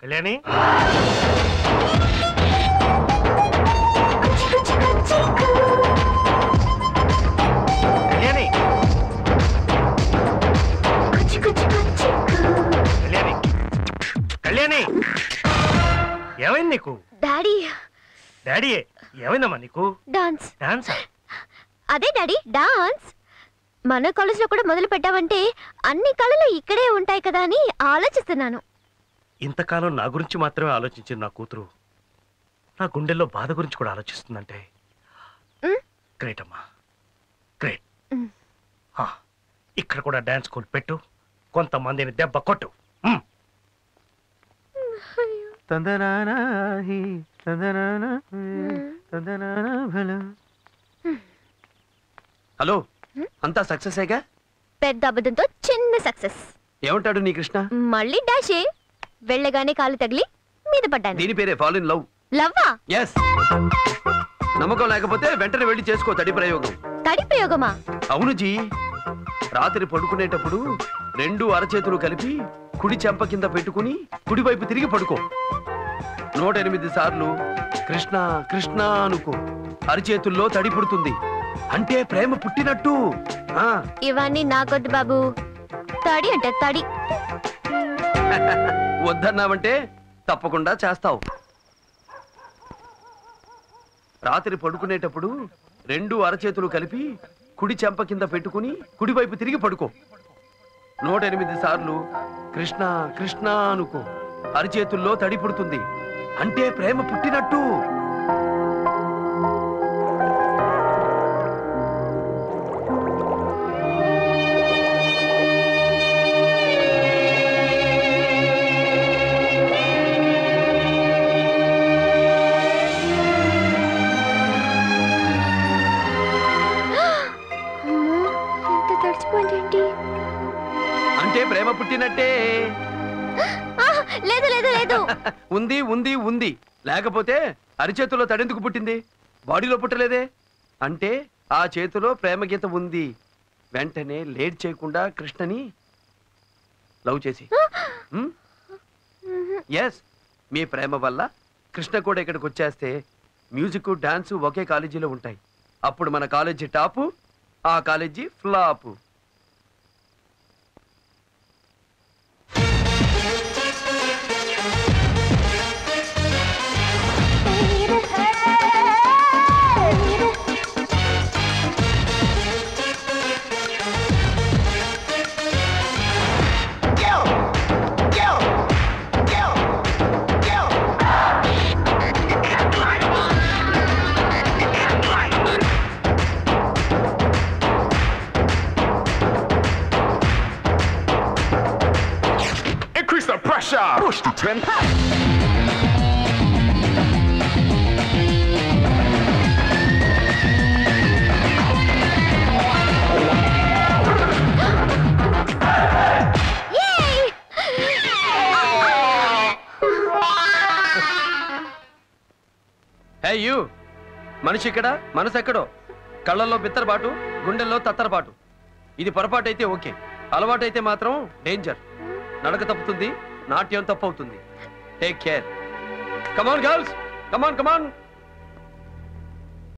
కళ్యాణి కళ్యాణి కళ్యాణి కళ్యాణి ఏమైంది నీకు daddy daddy ఏమైందమ్మా నీకు డాన్స్ డాన్స్ అదే డాడీ డాన్స్ మన కాలేజ్ లో కూడా మొదలు పెట్టావంటే అన్ని కళలు ఇక్కడే ఉంటాయి కదా అని ఆలోచిస్తున్నాను ఇంతకాలం నా గురించి మాత్రమే ఆలోచించిన నా కూతురు నా గుండెల్లో బాధ గురించి కూడా ఆలోచిస్తుందంటే మ్. గ్రేట్ అమ్మా గ్రేట్ మ్. ఆ, ఇక్కడ కూడా డాన్స్ స్కూల్ పెట్టు కొంతమందిని దెబ్బ కొట్టు మ్. హలో అంతా సక్సెసేగా పెద్ద అబద్ధంతో చిన్న సక్సెస్ ఏమంటాడు నీ కృష్ణ మళ్ళీ డాషే వెళ్ళగానే కాలు తగిలి మీద పడ్డాను దీని పేరే ఫాల్ ఇన్ లవ్ లవ్వా ఎస్ నమ్మకం లేకపోతే వెంటనే వెళ్ళి చేసుకో తడి ప్రయోగం తడి ప్రయోగమా అవును జీ రాత్రి పడుకునేటప్పుడు రెండు అరచేతులు కలిపి కుడి చెంప కింద పెట్టుకుని కుడివైపు తిరిగి పడుకో నూట ఎనిమిది సార్లు కృష్ణ కృష్ణ అనుకో అరచేతుల్లో తడి పుడుతుంది అంటే ప్రేమ పుట్టినట్టు ఆ ఇవన్నీ నాకొద్దు బాబు తడి అంటే తడి వద్దన్నావంటే తప్పకుండా చేస్తావు రాత్రి పడుకునేటప్పుడు రెండు అరచేతులు కలిపి కుడి చెంప కింద పెట్టుకుని కుడివైపు తిరిగి పడుకో నూట ఎనిమిది సార్లు కృష్ణ కృష్ణ అనుకో అరచేతుల్లో తడి పుడుతుంది అంటే ప్రేమ పుట్టినట్టు ఎంత తడిచిపోయిందేంటి అంటే ప్రేమ పుట్టినట్టే ఆ, లేదు లేదు లేదు ఉంది ఉంది ఉంది లేకపోతే అరిచేతుల్లో తడెందుకు పుట్టింది బాడీలో పుట్టలేదే అంటే ఆ చేతిలో ప్రేమ గీత ఉంది వెంటనే లేట్ చేయకుండా కృష్ణని లవ్ చేసి ఎస్ మీ ప్రేమ వల్ల కృష్ణ కూడా ఇక్కడికి వచ్చేస్తే మ్యూజిక్ డాన్స్ ఒకే కాలేజీలో ఉంటాయి అప్పుడు మన కాలేజీ టాపు ఆ college flop Increase the pressure. Push to 10. Yay! Hey you మనిషి ఇక్కడ మనసు ఎక్కడో కళ్ళల్లో బిత్తరబాటు గుండెల్లో తత్తరబాటు ఇది పొరపాటు అయితే ఓకే అలవాటు అయితే మాత్రం డేంజర్ నడక తప్పుతుంది నాట్యం తప్పు అవుతుంది take care come on girls come on కమాన్